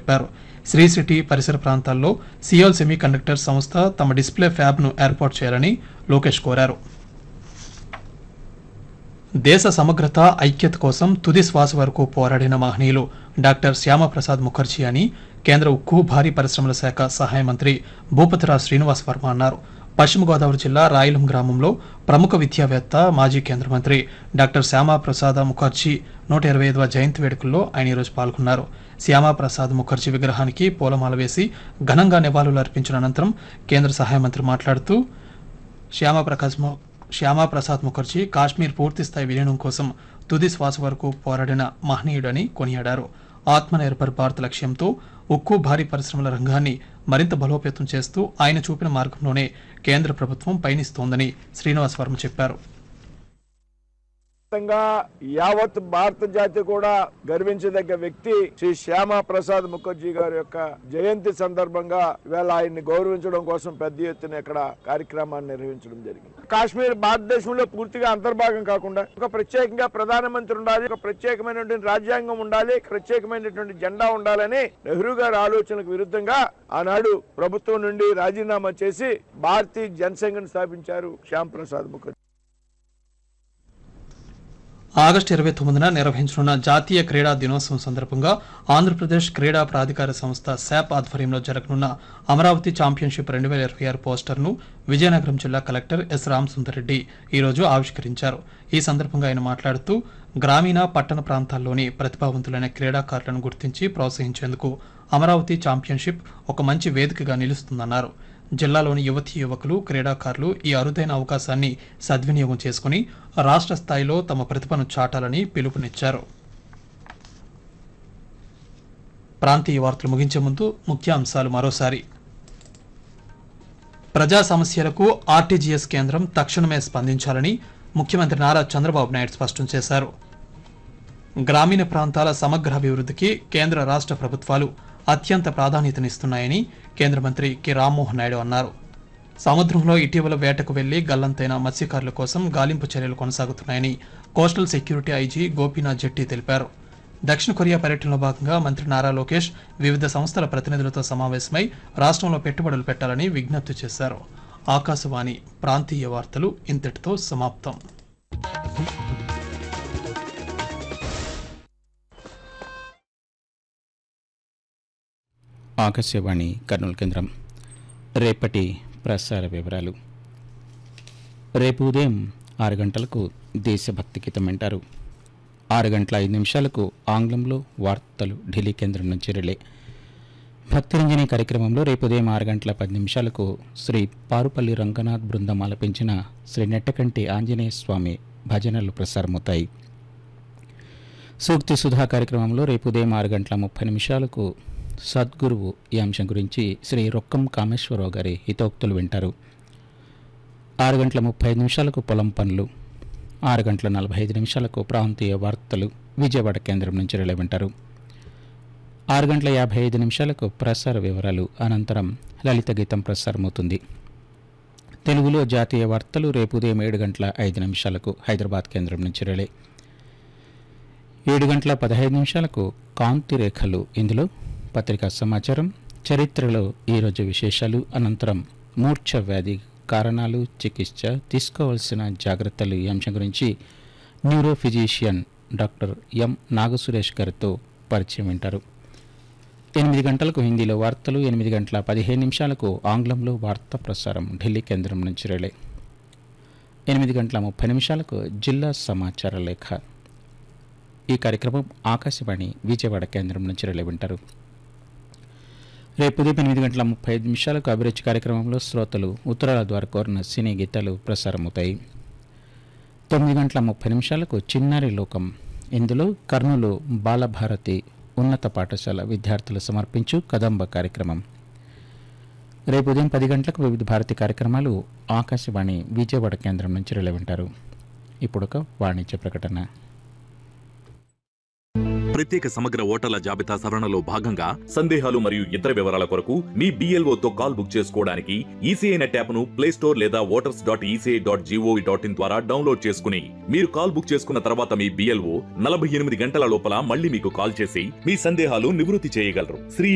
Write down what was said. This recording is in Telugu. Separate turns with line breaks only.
చెప్పారు శ్రీ సిటీ పరిసర ప్రాంతాల్లో సియోల్ సెమీ కండక్టర్ సంస్థ తమ డిస్ప్లే ఫ్యాబ్ను ఏర్పాటు చేయాలని లోకేష్ కోరారు దేశ సమగ్రత ఐక్యత కోసం తుది శ్వాస వరకు పోరాడిన మహనీయులు డాక్టర్ శ్యామప్రసాద్ ముఖర్జీ అని కేంద్ర ఉక్కు భారీ పరిశ్రమల శాఖ సహాయ మంత్రి భూపతిరాజ్ శ్రీనివాస్ వర్మ అన్నారు పశ్చిమ గోదావరి జిల్లా రాయలం గ్రామంలో ప్రముఖ విద్యావేత్త మాజీ కేంద్ర మంత్రి డాక్టర్ శ్యామాప్రసాద్ ముఖర్జీ నూట ఇరవై ఐదవ జయంతి వేడుకల్లో ఆయన ఈరోజు పాల్గొన్నారు శ్యామాప్రసాద్ ముఖర్జీ విగ్రహానికి పూలమాల వేసి ఘనంగా నివాళులు అర్పించిన అనంతరం కేంద్ర సహాయ మంత్రి మాట్లాడుతూ శ్యామాప్రకాశ్ ము- శ్యామాప్రసాద్ ముఖర్జీ కాశ్మీర్ పూర్తిస్థాయి విలీనం కోసం తుది శ్వాస వరకు పోరాడిన మహనీయుడని కొనియాడారు ఆత్మనిర్భర్ భారత్ లక్ష్యంతో ఉక్కు భారీ పరిశ్రమల రంగాన్ని మరింత బలోపేతం చేస్తూ ఆయన చూపిన మార్గంలోనే కేంద్ర ప్రభుత్వం పయనిస్తోందని శ్రీనివాస్ వర్మ చెప్పారు
మొత్తంగా యావత్ భారత జాతి కూడా గర్వించదగ్గ వ్యక్తి శ్రీ శ్యామా ప్రసాద్ ముఖర్జీ గారి యొక్క జయంతి సందర్భంగా ఇవాళ ఆయన్ని గౌరవించడం కోసం పెద్ద ఎత్తున ఇక్కడ కార్యక్రమాన్ని నిర్వహించడం జరిగింది కాశ్మీర్ భారతదేశంలో పూర్తిగా అంతర్భాగం కాకుండా ఒక ప్రత్యేకంగా ప్రధానమంత్రి ఉండాలి ఒక ప్రత్యేకమైనటువంటి రాజ్యాంగం ఉండాలి ప్రత్యేకమైనటువంటి జెండా ఉండాలని నెహ్రూ గారి ఆలోచనకు విరుద్ధంగా ఆనాడు ప్రభుత్వం నుండి రాజీనామా చేసి భారతీయ జనసంఘను స్థాపించారు శ్యామ్ ప్రసాద్ ముఖర్జీ
ఆగస్టు ఇరవై తొమ్మిదిన నిర్వహించనున్న జాతీయ క్రీడా దినోత్సవం సందర్భంగా ఆంధ్రప్రదేశ్ క్రీడా ప్రాధికార సంస్థ శాప్ ఆధ్వర్యంలో జరగనున్న అమరావతి ఛాంపియన్షిప్ రెండు వేల ఇరవై ఆరు పోస్టర్ను విజయనగరం జిల్లా కలెక్టర్ ఎస్ రామసుందర్రెడ్డి ఈరోజు ఆవిష్కరించారు ఈ సందర్భంగా ఆయన మాట్లాడుతూ గ్రామీణ పట్టణ ప్రాంతాల్లోని ప్రతిభావంతులైన క్రీడాకారులను గుర్తించి ప్రోత్సహించేందుకు అమరావతి ఛాంపియన్షిప్ ఒక మంచి వేదికగా నిలుస్తుందన్నారు జిల్లాలోని యువతీ యువకులు క్రీడాకారులు ఈ అరుదైన అవకాశాన్ని సద్వినియోగం చేసుకుని రాష్ట్ర స్థాయిలో తమ ప్రతిభను చాటాలని పిలుపునిచ్చారు ప్రాంతీయ వార్తలు ముగించే ముందు ముఖ్యాంశాలు మరోసారి ప్రజా సమస్యలకు ఆర్టీజీఎస్ కేంద్రం తక్షణమే స్పందించాలని ముఖ్యమంత్రి నారా చంద్రబాబు నాయుడు స్పష్టం చేశారు గ్రామీణ ప్రాంతాల సమగ్ర అభివృద్ధికి కేంద్ర రాష్ట్ర ప్రభుత్వాలు అత్యంత ప్రాధాన్యతనిస్తున్నాయని కేంద్ర మంత్రి కె రామ్మోహన్ నాయుడు అన్నారు సముద్రంలో ఇటీవల వేటకు వెళ్లి గల్లంతైన మత్స్యకారుల కోసం గాలింపు చర్యలు కొనసాగుతున్నాయని coastal security IG Gopinath Jetti తెలిపారు దక్షిణ కొరియా పర్యటనలో భాగంగా మంత్రి నారా లోకేష్ వివిధ సంస్థల ప్రతినిధులతో సమావేశమై రాష్ట్రంలో పెట్టుబడులు పెట్టాలని విజ్ఞప్తి చేశారు ఆకాశవాణి ప్రాంతీయ వార్తలు ఇంతటితో సమాప్తం
ఆకాశవాణి కర్నూలు కేంద్రం రేపటి ప్రసార వివరాలు రేపు ఉదయం ఆరు గంటలకు దేశభక్తి గీతం వింటారు ఆరు గంటల ఐదు నిమిషాలకు ఆంగ్లంలో వార్తలు ఢిల్లీ కేంద్రం నుంచి రిలే భక్తిరంజని కార్యక్రమంలో రేపు ఉదయం ఆరు గంటల పది నిమిషాలకు శ్రీ పారుపల్లి రంగనాథ్ బృందం ఆలపించిన శ్రీ నెట్టకంటి ఆంజనేయ స్వామి భజనలు ప్రసారమవుతాయి సూక్తి సుధా కార్యక్రమంలో రేపు ఉదయం ఆరు గంటల ముప్పై నిమిషాలకు సద్గురువు ఈ అంశం గురించి శ్రీ రొక్కం కామేశ్వరరావు గారి హితోక్తులు వింటారు ఆరు గంటల ముప్పై ఐదు నిమిషాలకు పొలం పనులు ఆరు గంటల నలభై ఐదు నిమిషాలకు ప్రాంతీయ వార్తలు విజయవాడ కేంద్రం నుంచి రిలే వింటారు ఆరు గంటల యాభై ఐదు నిమిషాలకు ప్రసార వివరాలు అనంతరం లలిత గీతం ప్రసారమవుతుంది తెలుగులో జాతీయ వార్తలు రేపు ఉదయం ఏడు గంటల ఐదు నిమిషాలకు హైదరాబాద్ కేంద్రం నుంచి రిలే ఏడు గంటల పదహైదు నిమిషాలకు కాంతి రేఖలు ఇందులో పత్రికా సమాచారం చరిత్రలో ఈరోజు విశేషాలు అనంతరం మూర్ఛ వ్యాధి కారణాలు చికిత్స తీసుకోవాల్సిన జాగ్రత్తలు ఈ అంశం గురించి neuro physician doctor M Nagasuresh గారితో పరిచయం వింటారు ఎనిమిది గంటలకు హిందీలో వార్తలు ఎనిమిది గంటల పదిహేను నిమిషాలకు ఆంగ్లంలో వార్తా ప్రసారం ఢిల్లీ కేంద్రం నుంచి రిలే ఎనిమిది గంటల ముప్పై నిమిషాలకు జిల్లా సమాచార లేఖ ఈ కార్యక్రమం ఆకాశవాణి విజయవాడ కేంద్రం నుంచి రిలే వింటారు రేపు ఉదయం ఎనిమిది గంటల ముప్పై ఐదు నిమిషాలకు అభిరుచి కార్యక్రమంలో శ్రోతలు ఉత్తరాల ద్వారా కోరిన సినీ గీతాలు ప్రసారమవుతాయి తొమ్మిది గంటల ముప్పై నిమిషాలకు చిన్నారి లోకం ఇందులో కర్నూలు బాలభారతి ఉన్నత పాఠశాల విద్యార్థులు సమర్పించు కదంబ కార్యక్రమం రేపు ఉదయం పది గంటలకు వివిధ భారతి కార్యక్రమాలు ఆకాశవాణి విజయవాడ కేంద్రం నుంచి రిలే వింటారు ఇప్పుడు ఒక వాణిజ్య ప్రకటన
ప్రత్యేక సమగ్ర ఓటర్ల జాబితా సవరణలో భాగంగా సందేహాలు మరియు ఇతర వివరాల కొరకు మీ BLO తో కాల్ బుక్ చేసుకోవడానికి ఈసీఐ నెట్ యాప్ ను ప్లే స్టోర్ లేదా voters dot ECI dot gov dot in ద్వారా డౌన్లోడ్ చేసుకుని మీరు కాల్ బుక్ చేసుకున్న తర్వాత మీ బిఎల్ఓ నలభై ఎనిమిది గంటల లోపల మళ్ళీ మీకు కాల్ చేసి మీ సందేహాలు నివృత్తి చేయగలరు శ్రీ